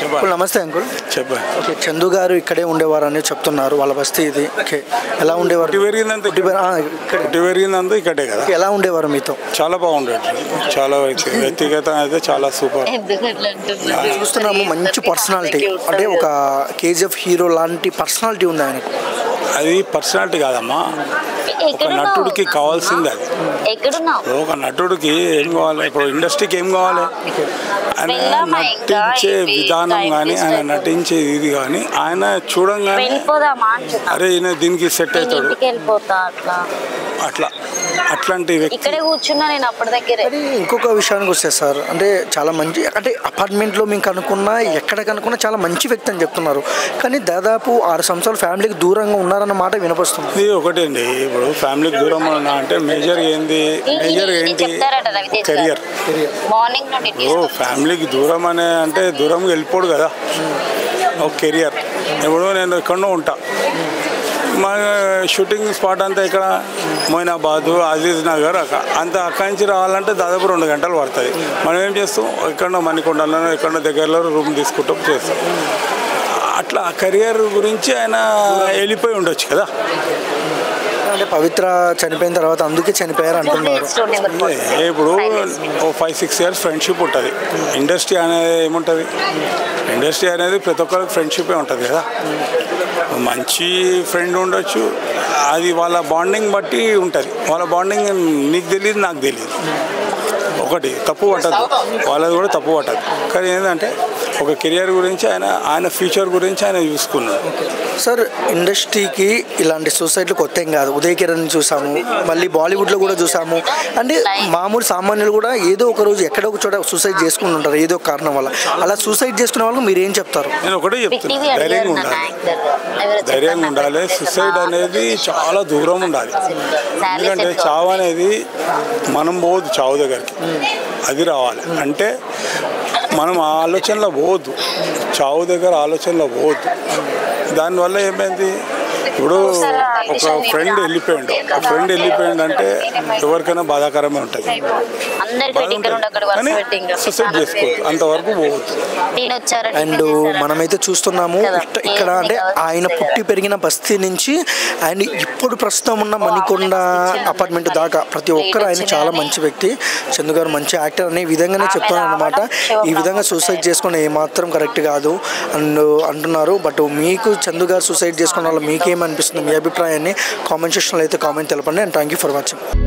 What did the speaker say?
చెప్పండి. అంకుల్ నమస్తే అంకుల్ చెప్పండి ఓకే చందు గారు ఇక్కడే ఉండేవారని చెప్తున్నారు వాళ్ళ బస్తీ ఇది ఓకే ఎలా ఉండేవారు పుట్టి పెరిగిందంతా పుట్టి పెరి- ఆ, ఇక్కడ. పుట్టి పెరిగిందంతా ఇక్కడే కదా ఓకే, ఎలా ఉండేవారు మీతో చాలా బాగుండేది చాలా వ్యక్తి- వ్యక్తిగతం అయితే చాలా సూపర్ ఎందుకు అట్లా అంటున్నారు చూస్తున్నాము మంచి పర్సనాలిటీ అంటే ఒక కేజీఎఫ్ హీరో లాంటి పర్సనాలిటీ ఉంది ఆయనకు అది పర్సనాలిటీ కాదమ్మా ఒక ఎక్కడున్నావు? నటుడికి కావాల్సింది అది ఎక్కడున్నావు ఇప్పుడు ఒక నటుడికి ఏం కావాలి ఇప్పుడు ఇండస్ట్రీకి ఏం కావాలి ఆయన వెళ్దామా ఇంకా? నటించే ఇవి విధానం time కానీ waste ఆయన అయిపోతుంది. నటించే ఇది కానీ ఆయన చూడంగానే వెళ్ళిపోదామా అంటున్నా అరే ఈయన దీనికి సెట్ నేను అవుతాడు ఇంటికి వెళ్ళిపోతా అట్లా అట్లా అట్లాంటి వ్యక్తి ఇక్కడే కూర్చున్నా నేను అప్పటి దగ్గరే కానీ ఇంకొక విషయానికి వస్తే సార్ అంటే చాలా మంచి అంటే అపార్ట్మెంట్లో మేము కనుక్కున్నా ఎక్కడ కనుక్కున్నా చాలా మంచి వ్యక్తి అని చెప్తున్నారు కానీ దాదాపు ఆరు సంవత్సరాలు ఫ్యామిలీకి దూరంగా ఉన్నారన్న మాట వినపస్తుంది ఇది ఒకటి అండి ఇప్పుడు ఫ్యామిలీకి దూరం ఉన్నా అంటే మేజర్ ఏంది మేజర్ ఇది ఏంటి చెప్తారట రవితేజ్ కెరియర్ మార్నింగ్ నుండి ఓ ఫ్యామిలీకి దూరం అనే అంటే దూరంగా వెళ్ళిపోడు కదా ఒక కెరియర్ ఇప్పుడు నేను ఎక్కడో ఉంటా మా షూటింగ్ స్పాట్ అంతా ఇక్కడ మొయినాబాద్ అజీజ్ నగర్ అక్క అంత అక్కడి నుంచి రావాలంటే దాదాపు రెండు గంటలు పడుతుంది మనం ఏం చేస్తాం ఎక్కడో మణికొండలో ఎక్కడో దగ్గరలో రూమ్ తీసుకుంటాం చేస్తాం అట్లా కెరియర్ గురించి ఆయన వెళ్ళిపోయి ఉండొచ్చు కదా అంటే పవిత్ర చనిపోయిన తర్వాత అందుకే చనిపోయారు అంటున్నారు ఏ, ఇప్పుడు ఓ ఫైవ్ సిక్స్ ఇయర్స్ ఫ్రెండ్షిప్ ఉంటుంది ఇండస్ట్రీ అనేది ఏముంటుంది ఇండస్ట్రీ అనేది ప్రతి ఒక్కరికి ఫ్రెండ్షిపే ఉంటుంది కదా మంచి ఫ్రెండ్ ఉండొచ్చు అది వాళ్ళ బాండింగ్ బట్టి ఉంటుంది వాళ్ళ బాండింగ్ నీకు తెలియదు నాకు తెలియదు ఒకటి తప్పు పట్టదు వాళ్ళది కూడా తప్పు పట్టదు కానీ ఏంటంటే ఒక కెరియర్ గురించి ఆయన ఆయన ఫ్యూచర్ గురించి ఆయన చూసుకున్నాడు సార్ ఇండస్ట్రీకి ఇలాంటి సూసైడ్లు కొత్త ఏం కాదు ఉదయ్ కిరణ్ చూసాము మళ్ళీ బాలీవుడ్లో కూడా చూసాము అంటే మామూలు సామాన్యులు కూడా ఏదో ఒక రోజు ఎక్కడో ఒక చోట సూసైడ్ చేసుకుని ఉంటారు ఏదో ఒక కారణం వల్ల అలా సూసైడ్ చేసుకునే వాళ్ళకి మీరు ఏం చెప్తారు నేను ఒకటే బిగ్ చెప్తున్నా టీవీ ధైర్యంగా అడిగారు నన్ను ఉండాలి యాంకర్ ఎవరో ధైర్యంగా చెప్పారు ఉండాలి నాకు. సుసైడ్ అనేది చాలా దూరం ఉండాలి Salary ఎందుకంటే set చావు అనేది మనం పోవద్దు చావు దగ్గరికి అది రావాలి అంటే మనం ఆ ఆలోచనలో పోవద్దు చావు దగ్గర ఆలోచనలో పోవద్దు దానివల్ల ఏమైంది ఇప్పుడు ఒక ఫ్రెండ్ వెళ్ళిపోయాడు ఆ ఫ్రెండ్ వెళ్ళిపోయాడు అంటే ఎవరికైనా బాధాకరమే ఉంటుంది అందరికి బాధ పెట్టి ఇక్కడ ఉండి అక్కడ వరుస కానీ పెట్టి ఇంకా సుసైడ్ చేసుకోవద్దు అంతవరకు పోవద్దు తినొచ్చారా అండ్ మనమైతే చూస్తున్నాము ఇట్ట- ఇక్కడ అంటే ఆయన పుట్టి పెరిగిన బస్తీ నుంచి అండ్ ఇప్పుడు ప్రస్తుతం ఉన్న మణికొండ అపార్ట్మెంట్ దాకా ప్రతి ఒక్కరు ఆయన చాలా మంచి వ్యక్తి చందు గారు మంచి యాక్టర్ అనే విధంగానే చెప్తున్నారు అనమాట ఈ విధంగా సూసైడ్ చేసుకోవడం ఏమాత్రం కరెక్ట్ కాదు అండ్ అంటున్నారు బట్ మీకు చందు గారు సూసైడ్ చేసుకున్న వాళ్ళు మీకేమనిపిస్తుంది మీ అభిప్రాయాన్ని కామెంట్ సెక్షన్లో అయితే కామెంట్ తెలపండి and thank you for watching